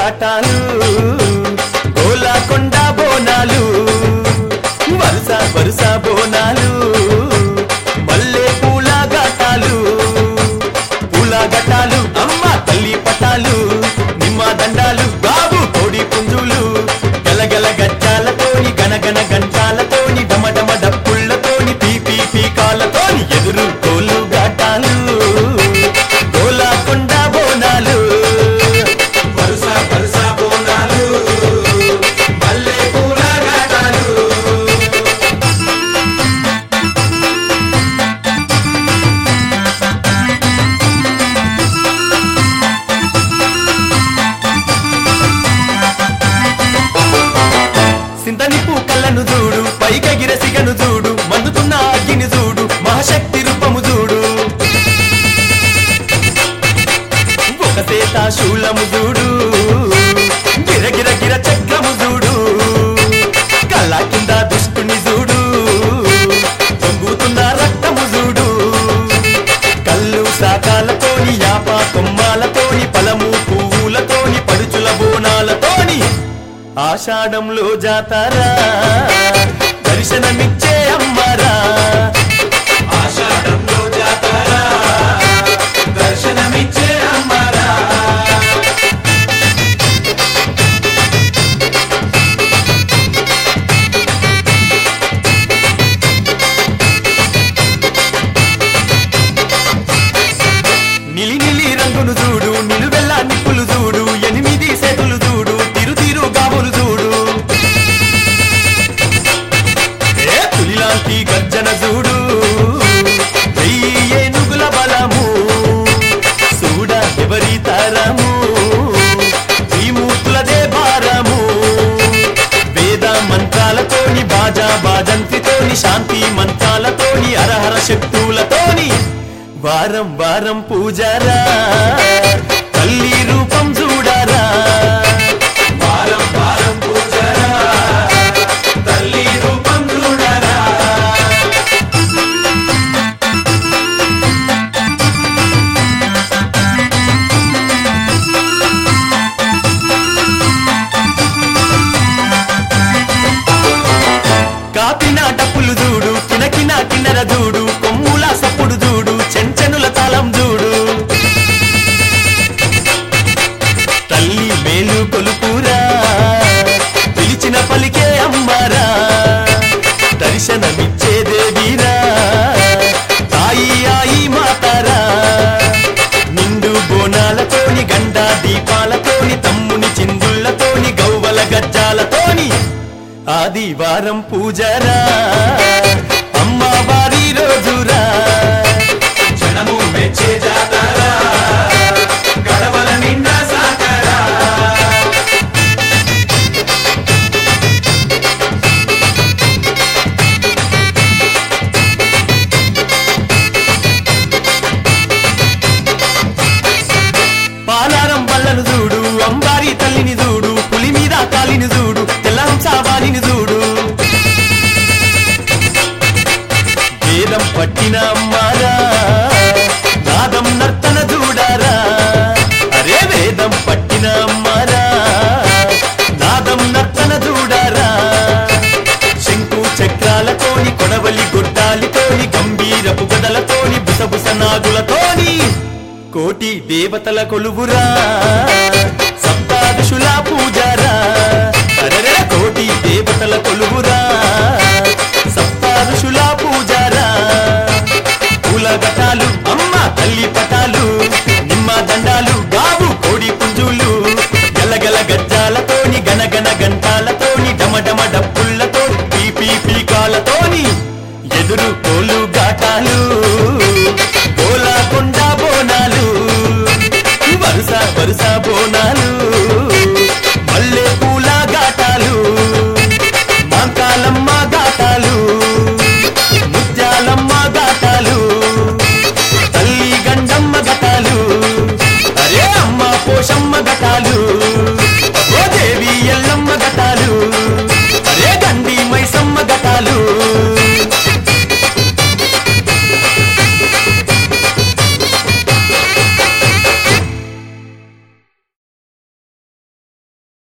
ఘాటాలు గోలాకొండ బోనాలు వరుస వరుస బోనాలు మల్లె పూల ఘాటాలు పూల ఘటాలు అమ్మ తల్లి పటాలు నిమ్మ దండాలు బాబు కోడి పుంజులు గలగల గజ్జాలతోని గనగన గంటాలతోని డమడమ డప్పుళ్ళతోని పీపీ పీకాలతోని ఎదురు కోలు ఘాటాలు గోలాకొండ బోనాలు వరుస వరుస బోనాలు మల్లె పూల ఘాటాలు సింతనిప్పు కళ్ళను చూడు పైకెగిర సిగను చూడు మందుతున్న అగ్గిని చూడు మహాశక్తి రూపము చూడు ఒక సేత శూలము చూడు గిరగిర గిర చక్రము చూడు కళ్ళ కింద దుష్టుని చూడు పొంగుతున్న రక్తము చూడు కళ్ళు శాఖాలతోని యాప కొమ్మాలతోని పలము పువ్వులతోని పడుచుల బోనాలతోని ఆషాఢంలో జాతారా దర్శనమిచ్చే అమ్మరా ఆషాఢంలో జాతర దర్శనమిచ్చే అమ్మరా నిలి నిలి రంగును చూడు నిలువెల్ల నిప్పులు చూడు ఎనిమిది సేతులు చూడు తిరు తిరు గాబులు చూడు ఏ పులిలాంటి గర్జన చూడు వెయ్యి ఏనుగుల బలము చూడ ఎవరి తరము ఈ మూర్తులదే భారము వేద మంత్రాలతోని బాజా బాజంతితోని శాంతి మంత్రాలతోని అరహర శక్తులతోని వారం వారం పూజారా తల్లి రూపం చూడరా వారం వారం పూజరా తల్లి రూపం చూడరా కాపిన డప్పులు చూడు కినకిన కిన్నెర చూడు కొమ్ముల సప్పుడు చూడు చెంచెనుల తాళం చూడు తల్లి మేలు కొలుపురా పిలిచిన పలికే అమ్మారా దర్శనమిచ్చే దేవీరా తాయి ఆయి మాతారా నిండు బోనాలతోని గండ దీపాలతోని తమ్ముని చిందుళ్ళతోని గౌవల గజ్జాలతోని ఆదివారం పూజరా అమ్మవారి రోజురా జనము మెచ్చే జాతర గడవల నిండా సాకరా పాలారం బల్లను చూడు అంబారి తల్లిని చూడు పులి మీద కాలిని చూడు తెల్లంసాబాలిని చూడు వేదం పట్టిన అమ్మారా నాదం నర్తన చూడారా అరే వేదం పట్టిన అమ్మారా నాదం నర్తన చూడారా శంకు చక్రాలతోని కొడవలి గొడ్డాలితోని గంభీరపు గదలతోని బుసబుస నాగులతోని కోటి దేవతల కొలువురా సప్తాదశుల పూజారా అరెరే కోటి దేవతల కొలువురా సప్తాదశుల పూజారా పూల గటాలు అమ్మ తల్లి పటాలు నిమ్మ దండాలు బాబు కోడి పుంజులు గలగల గజ్జాలతోని గనగన గంటాలతోని డమడమ డప్పుళ్ళతో పీపీ పీకాలతోని ఎదురు కోలు ఘాటాలు